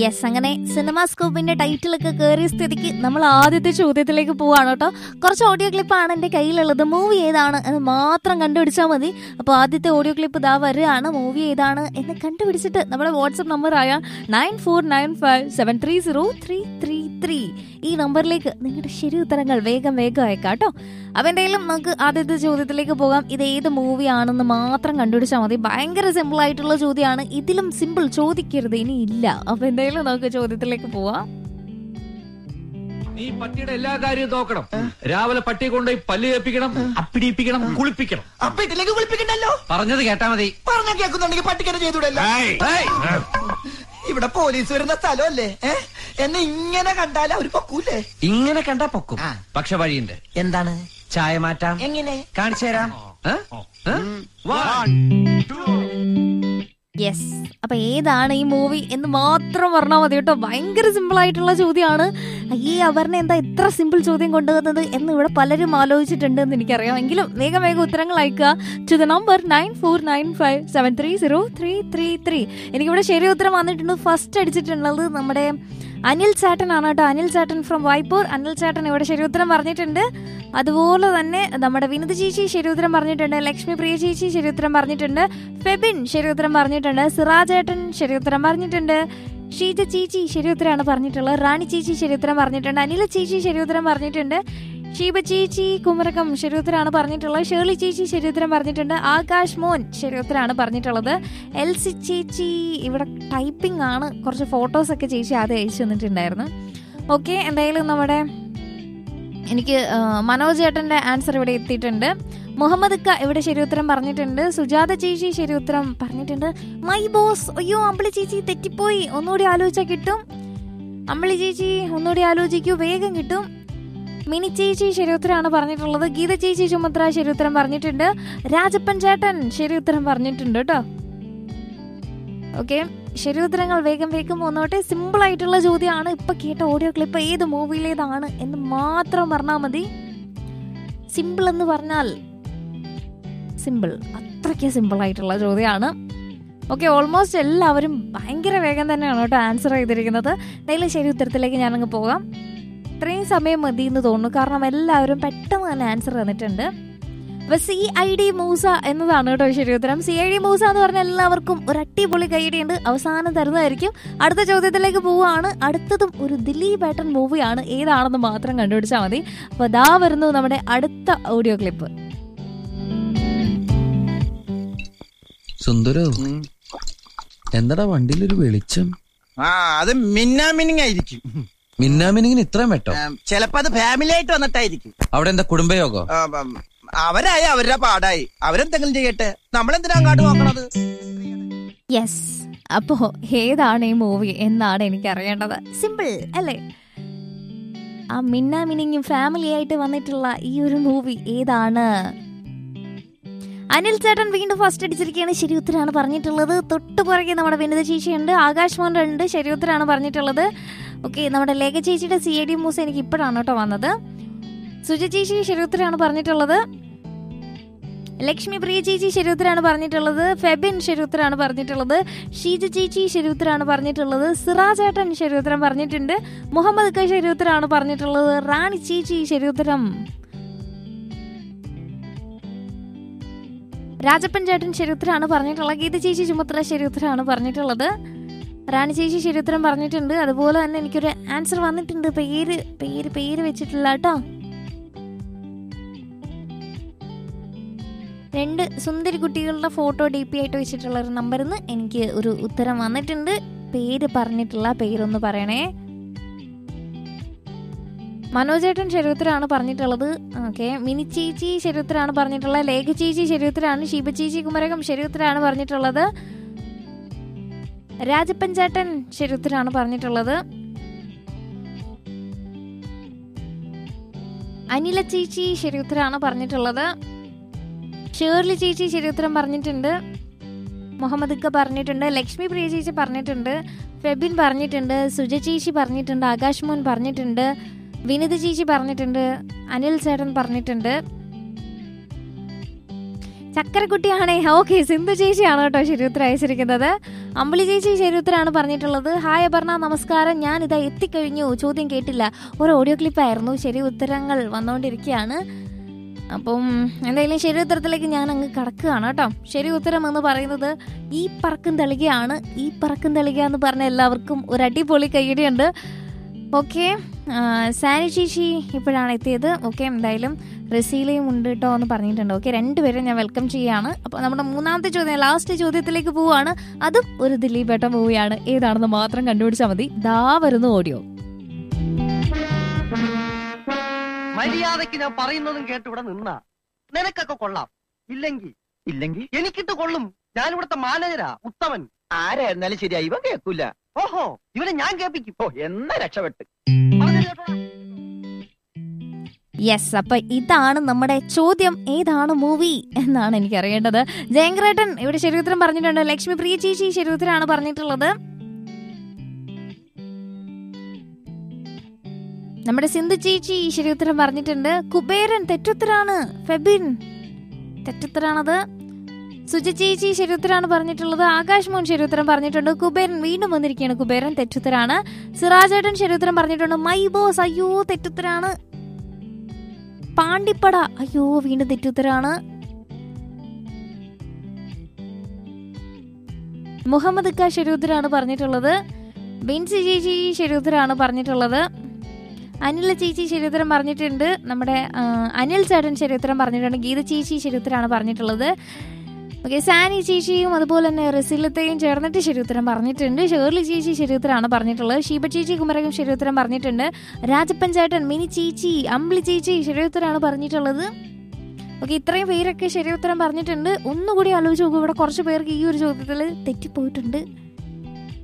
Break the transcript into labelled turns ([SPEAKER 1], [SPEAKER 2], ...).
[SPEAKER 1] Yes അങ്ങനെ cinema സ്കോപ്പിന്റെ ടൈറ്റിലൊക്കെ കയറിയ സ്ഥിതിക്ക് നമ്മൾ ആദ്യത്തെ ചോദ്യത്തിലേക്ക് പോവാണ് കേട്ടോ കുറച്ച് ഓഡിയോ ക്ലിപ്പാണ് എൻ്റെ കയ്യിലുള്ളത് മൂവി ഏതാണ് എന്ന് മാത്രം കണ്ടുപിടിച്ചാൽ മതി അപ്പോൾ ആദ്യത്തെ ഓഡിയോ ക്ലിപ്പ് ഇതാ വരികയാണ് മൂവി ഏതാണ് എന്ന് കണ്ടുപിടിച്ചിട്ട് നമ്മുടെ വാട്സപ്പ് നമ്പറായ nine four nine five seven three zero three three three ഈ നമ്പറിലേക്ക് നിങ്ങളുടെ ശരി ഉത്തരങ്ങൾ വേഗം വേഗം അയക്കാം കേട്ടോ അപ്പോൾ എന്തായാലും നമുക്ക് ആദ്യത്തെ ചോദ്യത്തിലേക്ക് പോകാം ഇത് ഏത് മൂവി ആണെന്ന് മാത്രം കണ്ടുപിടിച്ചാൽ മതി ഭയങ്കര സിമ്പിൾ ആയിട്ടുള്ള ചോദ്യമാണ് ഇതിലും സിമ്പിൾ ചോദിക്കരുത് ഇനി ഇല്ല അപ്പോൾ എന്തായാലും നമുക്ക് ചോദ്യത്തിലേക്ക് പോവാം
[SPEAKER 2] നീ പട്ടിയുടെ എല്ലാ കാര്യവും നോക്കണം രാവിലെ പട്ടിയെ കൊണ്ടുപോയി പല്ല് കേൾപ്പിക്കണം അപ്പിടിപ്പിക്കണം കുളിപ്പിക്കണം
[SPEAKER 3] അപ്പൊ ഇതിലേക്ക് വിളിപ്പിക്കണ്ടല്ലോ
[SPEAKER 2] പറഞ്ഞത് കേട്ടാ മതി
[SPEAKER 3] പറഞ്ഞ കേൾക്കുന്നുണ്ടെങ്കിൽ പട്ടിക്കര ചെയ്തൂടല്ലോ
[SPEAKER 2] ഏയ്!
[SPEAKER 3] ഇവിടെ പോലീസ് വരുന്ന സ്ഥലമല്ലേ ഏ എന്നെ ഇങ്ങനെ കണ്ടാൽ അവര് പൊക്കൂലേ
[SPEAKER 2] ഇങ്ങനെ കണ്ടാ പൊക്കും
[SPEAKER 3] ആ.
[SPEAKER 2] പക്ഷെ വഴിയുണ്ട്
[SPEAKER 3] എന്താണ്
[SPEAKER 2] ചായ മാറ്റാം
[SPEAKER 3] എങ്ങനെ
[SPEAKER 2] കാണിച്ചു തരാം ഏ? ഏ? One.
[SPEAKER 1] യെസ് അപ്പൊ ഏതാണ് ഈ മൂവി എന്ന് മാത്രം പറഞ്ഞാൽ മതി കേട്ടോ ഭയങ്കര സിമ്പിൾ ആയിട്ടുള്ള ചോദ്യമാണ് അയ്യേ അപർണ എന്താ ഇത്ര സിമ്പിൾ ചോദ്യം കൊണ്ടുവന്നത് എന്ന് ഇവിടെ പലരും ആലോചിച്ചിട്ടുണ്ട് എന്ന് എനിക്കറിയാം എങ്കിലും വേഗം വേഗം ഉത്തരങ്ങൾ അയക്കുക to the number nine four nine five seven three zero three three three എനിക്കിവിടെ ശരി ഉത്തരം വന്നിട്ടുണ്ട് ഫസ്റ്റ് അടിച്ചിട്ടുള്ളത് നമ്മുടെ അനിൽ ചേട്ടൻ ആണ് കേട്ടോ അനിൽ ചേട്ടൻ ഫ്രം വായ്പൂർ അനിൽ ചേട്ടൻ ഇവിടെ ശരി ഉത്തരം പറഞ്ഞിട്ടുണ്ട് അതുപോലെ തന്നെ നമ്മുടെ വിനോദ് ചേച്ചി ശരി ഉത്തരം പറഞ്ഞിട്ടുണ്ട് ലക്ഷ്മി പ്രിയ ചേച്ചി ശരി ഉത്തരം പറഞ്ഞിട്ടുണ്ട് ഫെബിൻ ശരി ഉത്തരം പറഞ്ഞിട്ടുണ്ട് സിറാജേട്ടൻ ശരി ഉത്തരം പറഞ്ഞിട്ടുണ്ട് ഷീജ ചേച്ചി ശരി ഉത്തരമാണ് പറഞ്ഞിട്ടുള്ളത് റാണി ചേച്ചി ശരി ഉത്തരം പറഞ്ഞിട്ടുണ്ട് അനില ചേച്ചി ശരി ഉത്തരം പറഞ്ഞിട്ടുണ്ട് ഷീബ ചേച്ചി കുമരകം ശരി ഉത്തരമാണ് പറഞ്ഞിട്ടുള്ളത് ഷേർലി ചേച്ചി ശരി ഉത്തരം പറഞ്ഞിട്ടുണ്ട് ആകാശ് മോൻ ശരി ഉത്തരമാണ് പറഞ്ഞിട്ടുള്ളത് എൽസി ചേച്ചി ഇവിടെ ടൈപ്പിംഗ് ആണ് കുറച്ച് ഫോട്ടോസ് ഒക്കെ ചേച്ചി ആദ്യം അയച്ചു തന്നിട്ടുണ്ടായിരുന്നു ഓക്കെ എന്തായാലും നമ്മുടെ എനിക്ക് ആ, മനോജ് ചേട്ടന്റെ ആൻസർ ഇവിടെ എത്തിയിട്ടുണ്ട് മുഹമ്മദ് ക ഇവിടെ ശരി ഉത്തരം പറഞ്ഞിട്ടുണ്ട് സുജാത ചേച്ചി ശരി ഉത്തരം പറഞ്ഞിട്ടുണ്ട് മൈ ബോസ് അയ്യോ അമ്പിളി ചേച്ചി തെറ്റിപ്പോയി ഒന്നുകൂടി ആലോചിച്ചാൽ കിട്ടും അമ്പിളി ചേച്ചി ഒന്നുകൂടി ആലോചിക്കൂ വേഗം കിട്ടും മിനി ചേച്ചി ശരി ഉത്തരമാണ് പറഞ്ഞിട്ടുള്ളത് ഗീത ചേച്ചി ചുമത്ര ശരി ഉത്തരം പറഞ്ഞിട്ടുണ്ട് രാജപ്പൻ ചേട്ടൻ ശരി ഉത്തരം പറഞ്ഞിട്ടുണ്ട് കേട്ടോ ഓക്കെ ശരി ഉത്തരങ്ങൾ വേഗം വേഗം പോന്നോട്ടെ സിമ്പിൾ ആയിട്ടുള്ള ചോദ്യമാണ് ഇപ്പൊ കേട്ട ഓഡിയോ ക്ലിപ്പ് ഏത് മൂവിയിലേതാണ് എന്ന് മാത്രം പറഞ്ഞാൽ മതി സിമ്പിൾ എന്ന് പറഞ്ഞാൽ സിമ്പിൾ അത്രയ്ക്ക് സിമ്പിൾ ആയിട്ടുള്ള ചോദ്യമാണ് ഓക്കെ ഓൾമോസ്റ്റ് എല്ലാവരും ഭയങ്കര വേഗം തന്നെയാണ് കേട്ടോ ആൻസർ ചെയ്തിരിക്കുന്നത് എന്തായാലും ശരി ഉത്തരത്തിലേക്ക് ഞാനങ്ങ് പോകാം ഇത്രയും സമയം മതി എന്ന് തോന്നുന്നു കാരണം എല്ലാവരും പെട്ടെന്ന് തന്നെ ആൻസർ തന്നിട്ടുണ്ട് അപ്പൊ സി ഐ ഡി മൂസ എന്നതാണ് കേട്ടോ ശരി ഉത്തരം സി ഐ ഡി മൂസ എന്ന് പറഞ്ഞ എല്ലാവർക്കും ഒരു അടിപൊളി കൈഡി ഉണ്ട് അവസാനം തരുന്നതായിരിക്കും അടുത്ത ചോദ്യത്തിലേക്ക് പോവുകയാണ് അടുത്തതും ഒരു ദിലീപ് ഏട്ടൻ മൂവിയാണ് ഏതാണെന്ന് മാത്രം കണ്ടുപിടിച്ചാൽ മതി അപ്പൊ ദാ വരുന്നു നമ്മുടെ അടുത്ത ഓഡിയോ ക്ലിപ്പ്
[SPEAKER 4] സുന്ദരോ എന്താടാ വണ്ടിയിലൊരു വെളിച്ചം
[SPEAKER 5] ആ അത് മിന്നാമിനിങ് ആയിരിക്കും
[SPEAKER 4] മിന്നാമിനിങ്ങിന് ഇത്രയും വെട്ടോ
[SPEAKER 5] ആ, ചിലപ്പോ അത് ഫാമിലി ആയിട്ട് വന്നിട്ടായിരിക്കും
[SPEAKER 4] അവിടെ എന്താ കുടുംബയോഗോ
[SPEAKER 5] ആ, ഉം, അവരായി അവരുടെ പാടായി അവരെന്തെങ്കിലും ചെയ്യട്ടെ നമ്മളെന്തിനാ അങ്ങോട്ട് നോക്കണത്
[SPEAKER 1] യെസ് അപ്പോ ഏതാണ് ഈ മൂവി എന്നാണ് എനിക്ക് അറിയേണ്ടത് സിമ്പിൾ അല്ലേ ആ മിന്ന മിനിങ്ങും ഫാമിലി ആയിട്ട് വന്നിട്ടുള്ള ഈ ഒരു മൂവി ഏതാണ് അനിൽ ചേട്ടൻ വീണ്ടും ഫസ്റ്റ് അടിച്ചിരിക്കുകയാണ് ശരി ഉത്തരാണ് പറഞ്ഞിട്ടുള്ളത് തൊട്ട് പുറകെ നമ്മുടെ വിനിത ചേച്ചിയുണ്ട് ആകാശ് മോഹൻ ഉണ്ട് ശരി ഉത്തരാണ് പറഞ്ഞിട്ടുള്ളത് ഓക്കെ നമ്മുടെ ലേഖ ചേച്ചിയുടെ സി എ ഡി മൂസ് എനിക്ക് ഇപ്പോഴാണ് കേട്ടോ വന്നത് സുജ ചേച്ചി ശരി ഉത്തരാണ് പറഞ്ഞിട്ടുള്ളത് ലക്ഷ്മി പ്രിയ ചേച്ചി ശരിയുത്തരാണ് പറഞ്ഞിട്ടുള്ളത് ഫെബിൻ ശരിയുത്തരാണ് പറഞ്ഞിട്ടുള്ളത് ഷീജ ചേച്ചി ശരിയുത്തരാണ് പറഞ്ഞിട്ടുള്ളത് സിറാജേട്ടൻ ശരിയുത്തരം പറഞ്ഞിട്ടുണ്ട് മുഹമ്മദ് ക ശരിയുത്തരാണ് പറഞ്ഞിട്ടുള്ളത് റാണി ചേച്ചി ശരിയുത്തരം രാജപ്പൻ ചേട്ടൻ ശരിയുത്തരാണ് പറഞ്ഞിട്ടുള്ളത് ഗീത ചേച്ചി ചുമത്തല ശരിയുത്തരാണ് പറഞ്ഞിട്ടുള്ളത് റാണി ചേച്ചി ശരിയുത്തരം പറഞ്ഞിട്ടുണ്ട് അതുപോലെ തന്നെ എനിക്കൊരു ആൻസർ വന്നിട്ടുണ്ട് പേര് പേര് പേര് വെച്ചിട്ടില്ല കേട്ടോ രണ്ട് സുന്ദരി കുട്ടികളുടെ ഫോട്ടോ ഡി പി ആയിട്ട് വെച്ചിട്ടുള്ള ഒരു നമ്പറിൽ നിന്ന് എനിക്ക് ഒരു ഉത്തരം വന്നിട്ടുണ്ട് പേര് പറഞ്ഞിട്ടുള്ള പേരൊന്ന് പറയണേ മനോജേട്ടൻ ശരിയുത്തരാണ് പറഞ്ഞിട്ടുള്ളത് ഓക്കെ മിനി ചേച്ചി ശരിയുത്തരാണ് പറഞ്ഞിട്ടുള്ളത് ലേഖ ചേച്ചി ശരിയുത്തരാണ് ഷീബ ചേച്ചി കുമരകം ശരിയുത്തരാണ് പറഞ്ഞിട്ടുള്ളത് രാജപ്പൻ ചേട്ടൻ ശരിയുത്തരാണ് പറഞ്ഞിട്ടുള്ളത് അനില ചേച്ചി ശരിയുത്തരാണ് പറഞ്ഞിട്ടുള്ളത് ഷേർലി ചേച്ചി ശരിയുത്തരം പറഞ്ഞിട്ടുണ്ട് മുഹമ്മദ് ഇക്ക പറഞ്ഞിട്ടുണ്ട് ലക്ഷ്മി പ്രിയ ചേച്ചി പറഞ്ഞിട്ടുണ്ട് ഫെബിൻ പറഞ്ഞിട്ടുണ്ട് സുജ ചേച്ചി പറഞ്ഞിട്ടുണ്ട് ആകാശ് മോൻ പറഞ്ഞിട്ടുണ്ട് വിനിത ചേച്ചി പറഞ്ഞിട്ടുണ്ട് അനിൽ ചേട്ടൻ പറഞ്ഞിട്ടുണ്ട് ചക്കരക്കുട്ടിയാണേ ഓക്കെ സിന്ധു ചേച്ചിയാണ് കേട്ടോ ശരിയുത്തരം അയച്ചിരിക്കുന്നത് അമ്പിളി ചേച്ചി ശരിയുത്തരാണ് പറഞ്ഞിട്ടുള്ളത് ഹായ് അപർണ നമസ്കാരം ഞാൻ ഇതാ എത്തിക്കഴിഞ്ഞു ചോദ്യം കേട്ടില്ല ഒരു ഓഡിയോ ക്ലിപ്പായിരുന്നു ശരി ഉത്തരങ്ങൾ വന്നുകൊണ്ടിരിക്കുകയാണ് അപ്പം എന്തായാലും ശരി ഉത്തരത്തിലേക്ക് ഞാൻ അങ്ങ് കടക്കുകയാണ് കേട്ടോ ശരി ഉത്തരം എന്ന് പറയുന്നത് ഈ പറക്കും തളികയാണ് ഈ പറക്കും തളിക എന്ന് പറഞ്ഞ എല്ലാവർക്കും ഒരു അടിപൊളി കൈയടിയുണ്ട് ഓക്കെ സാനി ചേച്ചി ഇപ്പോഴാണ് എത്തിയത് ഓക്കെ എന്തായാലും റസീലയും ഉണ്ട് കേട്ടോ എന്ന് പറഞ്ഞിട്ടുണ്ട് ഓക്കെ രണ്ടുപേരും ഞാൻ വെൽക്കം ചെയ്യാണ് അപ്പോൾ നമ്മുടെ മൂന്നാമത്തെ ചോദ്യം ലാസ്റ്റ് ചോദ്യത്തിലേക്ക് പോവാണ് അതും ഒരു ദിലീപ് ഏട്ട മൂവിയാണ് ഏതാണെന്ന് മാത്രം കണ്ടുപിടിച്ചാൽ മതി ദാ വരുന്നു ഓഡിയോ
[SPEAKER 6] മര്യാദക്ക് ഞാൻ പറയുന്നതും കേട്ട് ഇവിടെ നിന്നാ നിനക്കൊക്കെ കൊള്ളാം ഇല്ലെങ്കിൽ
[SPEAKER 3] ഇല്ലെങ്കിൽ
[SPEAKER 6] എനിക്കിട്ട് കൊള്ളും ഞാൻ ഇവിടുത്തെ മാനേജരാ ഉത്തമൻ
[SPEAKER 3] ആരായിരുന്നാലും ശരിയാ ഇവ കേൾക്കൂല
[SPEAKER 6] ഓഹോ ഇവനെ ഞാൻ കേൾപ്പിക്കും
[SPEAKER 3] ഓ എന്നാ രക്ഷപ്പെട്ട്
[SPEAKER 6] പറഞ്ഞത് കേട്ടോടാ.
[SPEAKER 1] യെസ് അപ്പൊ ഇതാണ് നമ്മുടെ ചോദ്യം ഏതാണ് മൂവി എന്നാണ് എനിക്ക് അറിയേണ്ടത് ജയങ്കരേട്ടൻ ഇവിടെ ശരിയുത്തരം പറഞ്ഞിട്ടുണ്ട് ലക്ഷ്മി പ്രിയ ചേച്ചി ശരിയുത്തരാണ് പറഞ്ഞിട്ടുള്ളത് നമ്മുടെ സിന്ധു ചേച്ചി ശരിയുത്തരം പറഞ്ഞിട്ടുണ്ട് കുബേരൻ തെറ്റുത്തരാണ് ഫെബിൻ തെറ്റുത്തരാണത് സുജ ചേച്ചി ശരിയുത്തരാണ് പറഞ്ഞിട്ടുള്ളത് ആകാശ് മോൻ ശരിയുത്തരം പറഞ്ഞിട്ടുണ്ട് കുബേരൻ വീണ്ടും വന്നിരിക്കുകയാണ് കുബേരൻ തെറ്റുത്തരാണ് സിറാജേട്ടൻ ശരിയുത്തരം പറഞ്ഞിട്ടുണ്ട് മൈ ബോസ് അയ്യോ തെറ്റുത്തരാണ് പാണ്ടിപ്പട അയ്യോ വീണ്ടും തെറ്റുത്തരാണ് മുഹമ്മദ് ഖാ ശരിയുത്തരാണ് പറഞ്ഞിട്ടുള്ളത് ബിൻസി ചേച്ചി ശരിയുത്തരാണ് പറഞ്ഞിട്ടുള്ളത് അനില ചേച്ചി ശരിയുത്തരം പറഞ്ഞിട്ടുണ്ട് നമ്മുടെ ആ, അനിൽ ചേട്ടൻ ശരിയുത്തരം പറഞ്ഞിട്ടുണ്ട് ഗീത ചേച്ചി ശരിയുത്തരാണ് പറഞ്ഞിട്ടുള്ളത് ഓക്കെ സാനി ചേച്ചിയും അതുപോലെ തന്നെ റസിലത്തെയും ചേർന്നിട്ട് ശരിയുത്തരം പറഞ്ഞിട്ടുണ്ട് ഷേർലി ചേച്ചി ശരിയുത്തരാണ് പറഞ്ഞിട്ടുള്ളത് ഷീബ ചേച്ചി കുമരകം ശരിയുത്തരം പറഞ്ഞിട്ടുണ്ട് രാജപ്പൻ ചേട്ടൻ മിനി ചേച്ചി അമ്പിളി ചേച്ചി ശരിയുത്തരാണ് പറഞ്ഞിട്ടുള്ളത് ഓക്കെ ഇത്രയും പേരൊക്കെ ശരിയുത്തരം പറഞ്ഞിട്ടുണ്ട് ഒന്നുകൂടി ആലോചിച്ച് നോക്കൂ ഇവിടെ കുറച്ച് പേർക്ക് ഈ ഒരു ചോദ്യത്തിൽ തെറ്റിപ്പോയിട്ടുണ്ട്